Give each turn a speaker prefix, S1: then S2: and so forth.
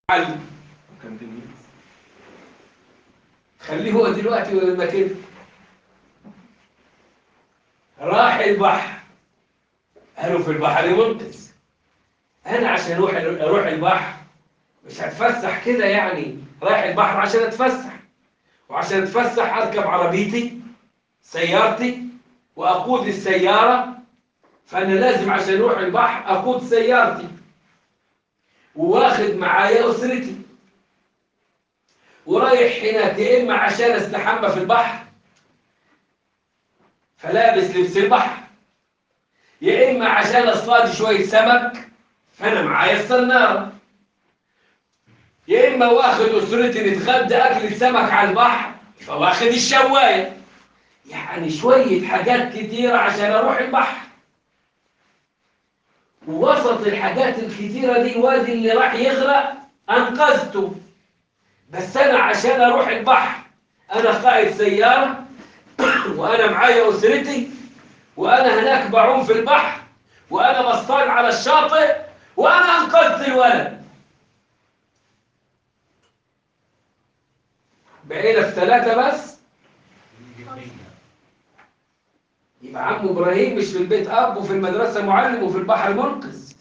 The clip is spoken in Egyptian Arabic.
S1: علم
S2: كان تلميذ
S1: خليه هو دلوقتي ولا كده راح البحر قالوا في البحر منقذ انا عشان اروح اروح البحر مش هتفسح كده يعني رايح البحر عشان اتفسح وعشان اتفسح اركب عربيتي سيارتي واقود السياره فانا لازم عشان اروح البحر اقود سيارتي وواخد معايا اسرتي ورايح هناك يا اما عشان استحمى في البحر فلابس لبس البحر يا اما عشان اصطاد شويه سمك فانا معايا الصناره يا اما واخد اسرتي نتغدى اكل سمك على البحر فواخد الشوايه يعني شويه حاجات كتيره عشان اروح البحر ووسط الحاجات الكتيره دي الوادي اللي راح يغرق انقذته بس انا عشان اروح البحر انا قائد سياره وانا معايا اسرتي وانا هناك بعوم في البحر وانا بصطاد على الشاطئ وانا انقذت الولد بقينا في ثلاثة بس يبقى عم ابراهيم مش في البيت اب وفي المدرسة معلم وفي البحر منقذ